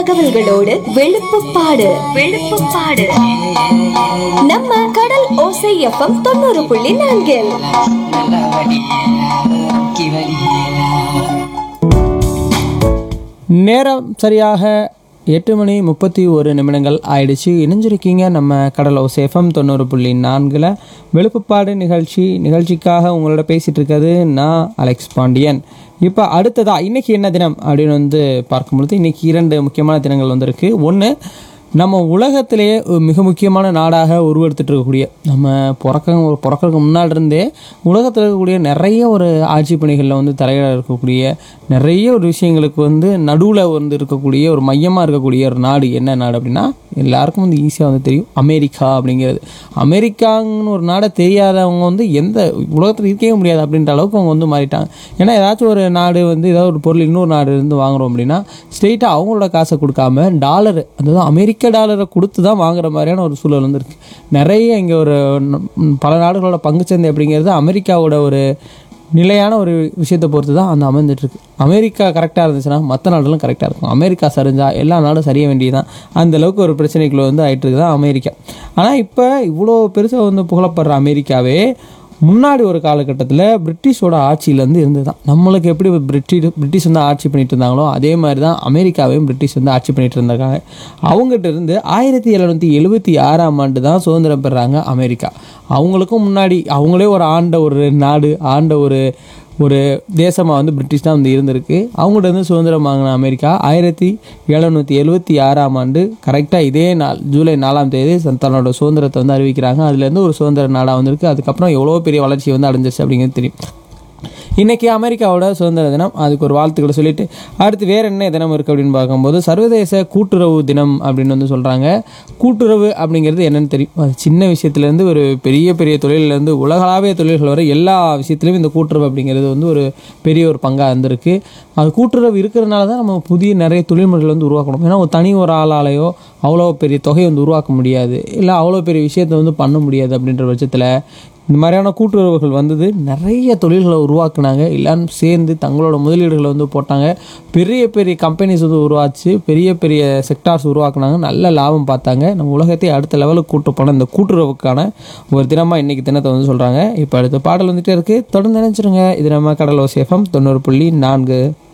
தகவல்களோடு வெளுப்புப்பாடு வெளுப்புப்பாடு நம்ம கடல் ஓசை எஃப்எம் தொண்ணூறு புள்ளி நான்கில் நல்லா வடி முக்கி வடி நேரம் சரியாக எட்டு மணி முப்பத்தி ஒரு நிமிடங்கள் ஆயிடுச்சு இணைஞ்சிருக்கீங்க நம்ம கடலோ சேஃபம் தொண்ணூறு புள்ளி நான்கில் வெளுப்புப்பாடு நிகழ்ச்சி நிகழ்ச்சிக்காக உங்களோட பேசிகிட்டு இருக்கிறது நான் அலெக்ஸ் பாண்டியன் இப்போ அடுத்ததா இன்னைக்கு என்ன தினம் அப்படின்னு வந்து பார்க்கும்பொழுது இன்னைக்கு இரண்டு முக்கியமான தினங்கள் வந்திருக்கு ஒன்று நம்ம உலகத்திலேயே ஒரு மிக முக்கியமான நாடாக உருவெடுத்துட்டு இருக்கக்கூடிய நம்ம பிறக்க பிறக்கிறதுக்கு முன்னாடி இருந்தே உலகத்தில் இருக்கக்கூடிய நிறைய ஒரு ஆட்சி பணிகளில் வந்து தலையிட இருக்கக்கூடிய நிறைய ஒரு விஷயங்களுக்கு வந்து நடுவில் வந்து இருக்கக்கூடிய ஒரு மையமாக இருக்கக்கூடிய ஒரு நாடு என்ன நாடு அப்படின்னா எல்லாருக்கும் வந்து ஈஸியாக வந்து தெரியும் அமெரிக்கா அப்படிங்கிறது அமெரிக்காங்கன்னு ஒரு நாடை தெரியாதவங்க வந்து எந்த உலகத்தில் இருக்கவே முடியாது அப்படின்ற அளவுக்கு அவங்க வந்து மாறிட்டாங்க ஏன்னா ஏதாச்சும் ஒரு நாடு வந்து ஏதாவது ஒரு பொருள் இன்னொரு நாடு இருந்து வாங்குறோம் அப்படின்னா ஸ்ட்ரெயிட்டாக அவங்களோட காசை கொடுக்காம டாலர் அதாவது அமெரிக்க டாலரை கொடுத்து தான் வாங்குற மாதிரியான ஒரு சூழல் வந்து இருக்கு நிறைய இங்கே ஒரு ம், பல நாடுகளோட பங்குச்சந்தை அப்படிங்கிறது அமெரிக்காவோட ஒரு நிலையான ஒரு விஷயத்தை பொறுத்து தான் அந்த அமைந்துட்டு இருக்கு அமெரிக்கா கரெக்டாக இருந்துச்சுன்னா மற்ற நாடுகளும் கரெக்டாக இருக்கும் அமெரிக்கா சரிஞ்சா எல்லா நாடும் சரிய வேண்டியதுதான் அந்த அளவுக்கு ஒரு பிரச்சனைக்குள்ள வந்து ஆயிட்டு இருக்குது தான் அமெரிக்கா ஆனால் இப்போ இவ்வளோ பெருசாக வந்து புகழப்படுற அமெரிக்காவே முன்னாடி ஒரு காலகட்டத்தில் பிரிட்டிஷோட ஆட்சியிலேருந்து இருந்து தான் நம்மளுக்கு எப்படி பிரிட்டிஷ் பிரிட்டிஷ் வந்து ஆட்சி பண்ணிட்டு இருந்தாங்களோ அதே மாதிரி தான் அமெரிக்காவையும் பிரிட்டிஷ் வந்து ஆட்சி பண்ணிட்டு இருந்தாங்க அவங்ககிட்ட இருந்து ஆயிரத்தி எழுநூற்றி எழுபத்தி ஆறாம் ஆண்டு தான் சுதந்திரம் பெறாங்க அமெரிக்கா அவங்களுக்கும் முன்னாடி அவங்களே ஒரு ஆண்ட ஒரு நாடு ஆண்ட ஒரு ஒரு தேசமாக வந்து பிரிட்டிஷ் தான் வந்து இருந்திருக்கு அவங்கள்ட்ட இருந்து சுதந்திரம் வாங்கின அமெரிக்கா ஆயிரத்தி எழுநூற்றி எழுபத்தி ஆறாம் ஆண்டு கரெக்டாக இதே நாள் ஜூலை நாலாம் தேதி ச- தன்னோட சுதந்திரத்தை வந்து அறிவிக்கிறாங்க அதுலேருந்து ஒரு சுதந்திர நாடாக வந்திருக்கு அதுக்கப்புறம் எவ்வளோ பெரிய வளர்ச்சி வந்து அடைஞ்சிருச்சு அப்படிங்கிறது தெரியும் இன்னைக்கு அமெரிக்காவோட சுதந்திர தினம் அதுக்கு ஒரு வாழ்த்துக்களை சொல்லிட்டு அடுத்து வேற என்ன தினம் இருக்குது அப்படின்னு பார்க்கும்போது சர்வதேச கூட்டுறவு தினம் அப்படின்னு வந்து சொல்கிறாங்க கூட்டுறவு அப்படிங்கிறது என்னன்னு தெரியும் அது சின்ன விஷயத்துலேருந்து ஒரு பெரிய பெரிய தொழிலேருந்து உலகளாவிய தொழில்கள் வரை எல்லா விஷயத்துலையும் இந்த கூட்டுறவு அப்படிங்கிறது வந்து ஒரு பெரிய ஒரு பங்காக இருந்திருக்கு அது கூட்டுறவு இருக்கிறதுனால தான் நம்ம புதிய நிறைய தொழில்முறைகள் வந்து உருவாக்கணும் ஏன்னா ஒரு தனி ஒரு ஆளாலேயோ அவ்வளோ பெரிய தொகையை வந்து உருவாக்க முடியாது இல்லை அவ்வளோ பெரிய விஷயத்தை வந்து பண்ண முடியாது அப்படின்ற பட்சத்தில் இந்த மாதிரியான கூட்டுறவுகள் வந்தது நிறைய தொழில்களை உருவாக்குனாங்க எல்லாரும் சேர்ந்து தங்களோட முதலீடுகளை வந்து போட்டாங்க பெரிய பெரிய கம்பெனிஸ் வந்து உருவாச்சு பெரிய பெரிய செக்டார்ஸ் உருவாக்குனாங்க நல்ல லாபம் பார்த்தாங்க நம்ம உலகத்தை அடுத்த லெவலுக்கு கூட்டு போன இந்த கூட்டுறவுக்கான ஒரு தினமாக இன்னைக்கு தினத்தை வந்து சொல்கிறாங்க இப்போ அடுத்த பாடல் வந்துட்டே இருக்குது தொடர்ந்து நினைச்சிருங்க இது நம்ம கடலோசி எஃப்எம் தொண்ணூறு புள்ளி நான்கு